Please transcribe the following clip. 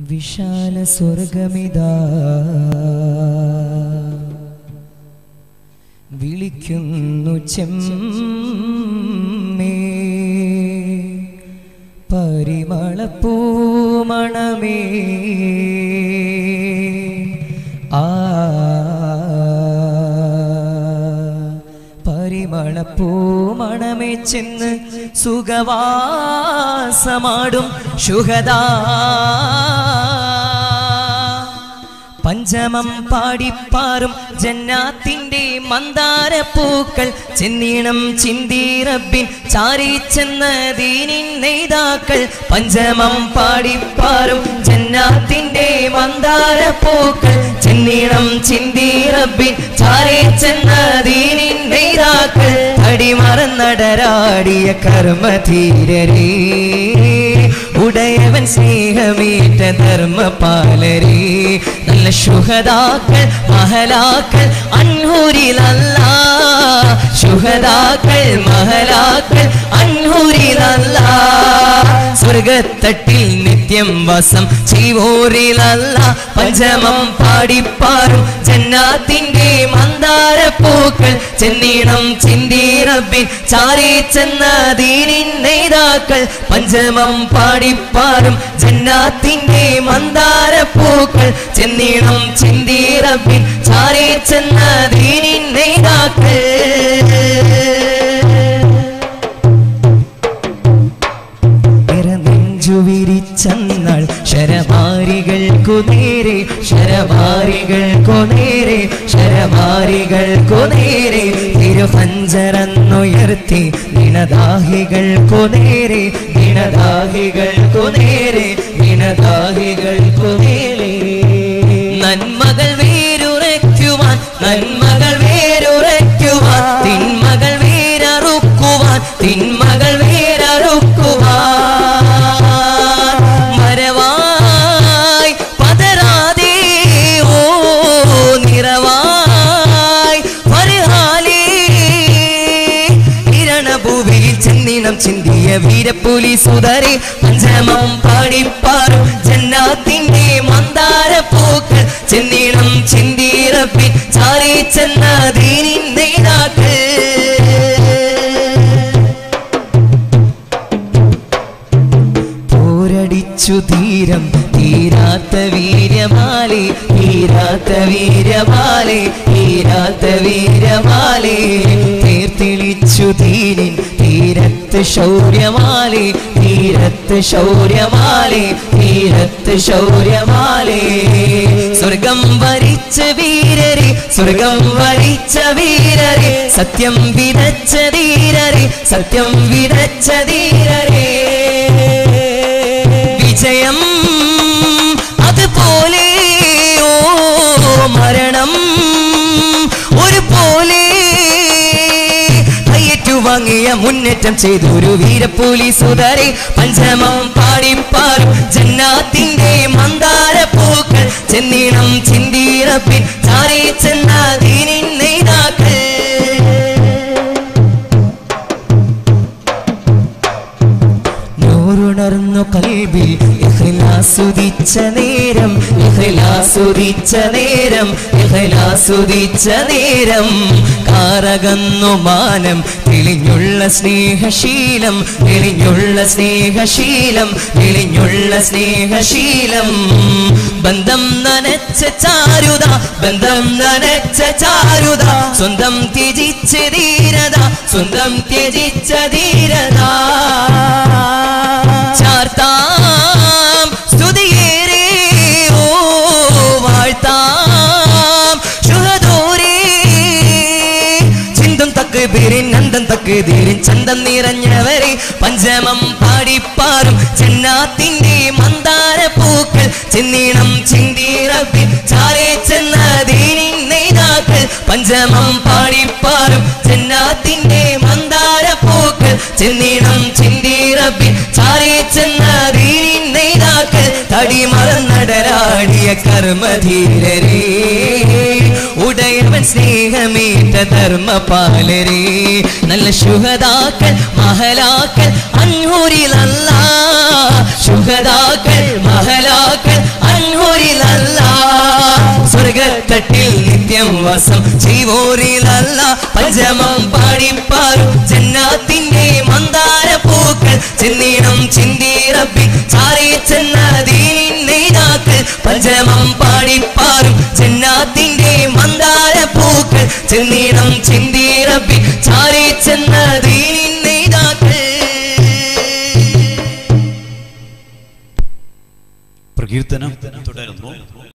വിശാല സ്വർഗമിതാ വിളിക്കുന്നു ചെമ്മേ പരിമളപ്പൂമണമേ ആ പരിമളപ്പൂമണമേ ചെന്ന് സുഖവാസമാടും ശുഹദാ പഞ്ചമം പാടിപ്പാറും ജന്നാത്തിന്റെ മന്ദാരപ്പൂക്കൾ ചെന്നീണം ചിന്തീറബിൻ ചാരി ചെന്ന ദീനിൻ നെയ്താക്കൾ പഞ്ചമം പാടിപ്പാറും ജന്നാത്തിന്റെ മന്ദാരപ്പൂക്കൾ ചെന്നീണം ചിന്തീറബിൻ ചാരി ചെന്ന ദീനിൻ നെയ്താക്കൾ തടിമറന്നടരാടിയ കർമ്മധീരരേ ഉടയവൻ സ്നേഹമേറ്റ ധർമ്മപാലരേ നല്ല ശുഹദാക്കൾ മഹലാക്കൾ അൻഹൂരിലല്ല ശുഹദാക്കൾ മഹലാക്കൾ അൻഹൂരിലല്ല സ്വർഗത്തട്ടിൽ നിത്യം വസം ചെയ്വോറിലല്ല പഞ്ചമം പാടിപ്പാറും ജന്നാത്തിന്റെ മന്ദാരപ്പൂക്കൾ ചെന്നീണം ചിന്തീറബിൻ ചാരി ചെന്ന ദീനിൻ നെയ്താക്കൾ പഞ്ചമം പാടിപ്പാറും ജന്നാത്തിന്റെ മന്ദാരപ്പൂക്കൾ ചെന്നീണം ചിന്തീറബിൻ ചാരി ചെന്ന ദീനിൻ നെയ്താക്കൾ നെഞ്ചു വിരിച്ചന്നാൾ ശരമാരികൾക്കു നേരെ ശരമാരികൾക്കു നേരെ ശരമാരികൾക്കു നേരെ തിരുപഞ്ചരന്നുയർത്തി ദിനദാഹികൾക്കു നേരെ ദിനദാഹികൾക്കു നേരെ ദിനദാഹികൾക്കു നേരെ നന്മകൾ വേരുറയ്ക്കുവാൻ നന്മകൾ വേരുറയ്ക്കുവാൻ തിന്മകൾ വേരറുക്കുവാൻ തിന്മകൾ വേരറുക്കുവാൻ മരവായി പതരാതെ ഓ നിറവായി ഫർഹാലേ ഇരണഭൂവിയിൽ ചെന്നിനം ചിന്തിയ വീരപ്പുലി സുതരെ പഞ്ചമം പാടിപ്പാറും ജന്നാത്തിന്റെ മന്ദാര പൂക്കൾ ചെന്നിനം ചിന്തീറപ്പിൻ ചാരി ചെന്ന ദീനിൻ നേതാക്കൾ പോരടിച്ചു തീരം തീരാത്ത വീര്യമാലേ തീരാത്ത വീര്യമാലേ തീരാത്ത വീര്യമാലേ തീർത്തിളിച്ചു തീരിൻ തീരത്ത് ശൗര്യമാലേ തീരത്ത് ശൗര്യമാലേ തീരത്ത് ശൗര്യമാലേ സ്വർഗം വരിച്ച വീരരെ സ്വർഗം വരിച്ച വീരരെ സത്യം വിതച്ച ധീരരെ സത്യം വിതച്ച ധീരരെ വിജയം അതുപോലെ ഓ മരണം ഒരു പോലെ കയ്യേറ്റു വാങ്ങിയ മുന്നേറ്റം ചെയ്തു ഒരു വീരപ്പൂലി സുതരെ പഞ്ചമം പാടിപ്പാറും ജന്നാത്തിന്റെ മന്ദാര പൂക്കൾ ചെന്നീണം ചിന്തീറപ്പിൻ ചാരി ചെന്ന ദീനിൻ നെയ്താക്കൾ നൂറുണർന്നു കൽബിൽ ഇഖ്ലാസുദിച്ച നേരം ഇഖ്ലാസുദിച്ച നേരം ഇഖ്ലാസുദിച്ച നേരം കാറകന്നു മാനം തെളിഞ്ഞുള്ള സ്നേഹശീലം തെളിഞ്ഞുള്ള സ്നേഹശീലം തെളിഞ്ഞുള്ള സ്നേഹശീലം ബന്ധം നനച്ച ചാരുത ബന്ധം നനച്ച ചാരുത സ്വന്തം ത്യജിച്ച ധീരത സ്വന്തം ത്യജിച്ച ധീരത ചാർത്താം സ്തുതിയേറെ ഓ വാഴ്ത്താം ശുഹദോരേ ചിന്തം തക്ക് പേരിൻ നന്ദം തക്ക് ധീരിൻ ചന്തം നിറഞ്ഞവരെ പഞ്ചമം പാടിപ്പാറും ചെന്നാത്തിന്റെ മന്ദാര പൂക്കൾ ചെന്നീണം ചിന്തീറപ്പിൻ ചാരേ ചെന്ന ദീനിൻ നെയ്താക്കൾ പഞ്ചമം പാടിപ്പാറും ചെന്നാത്തിന്റെ മന്ദാര പൂക്കൾ ചെന്നീണം ചിന്തീറപ്പിൻ ചാരേ ചെന്ന ദീനിൻ നെയ്താക്കൾ തടിമറന്നടരാടിയ കർമ്മധീരരേ ഉടയവൻ സ്നേഹമേറ്റ ധർമ്മപാലരേ നല്ല ശുഹദാക്കൾ മഹലാക്കൾ അഞ്ഞൂരിലല്ല ശുഹദാക്കൾ മഹലാക്കൾ അൻഹൂരിലല്ല സ്വർഗത്തട്ടിൽ നിത്യം വസം ചെയ്വോരിലല്ല പഞ്ചമം പാടിപ്പാറും ജന്നാത്തിന്റെ മന്ദാര പൂക്കൾ ചെന്നീണം ചിന്തിറപ്പി ചാറി ചെന്ന ദീനിൻ നെയ്താക്കൾ പഞ്ചമം പാടിപ്പാറും ജന്നാത്തിന്റെ മന്ദാര പൂക്കൾ ചെന്നീണം ചിന്തിറപ്പി ചാറി ചെന്ന ദീനിൻ നെയ്താക്കൾ പ്രകീർത്തനം തുടരുന്നു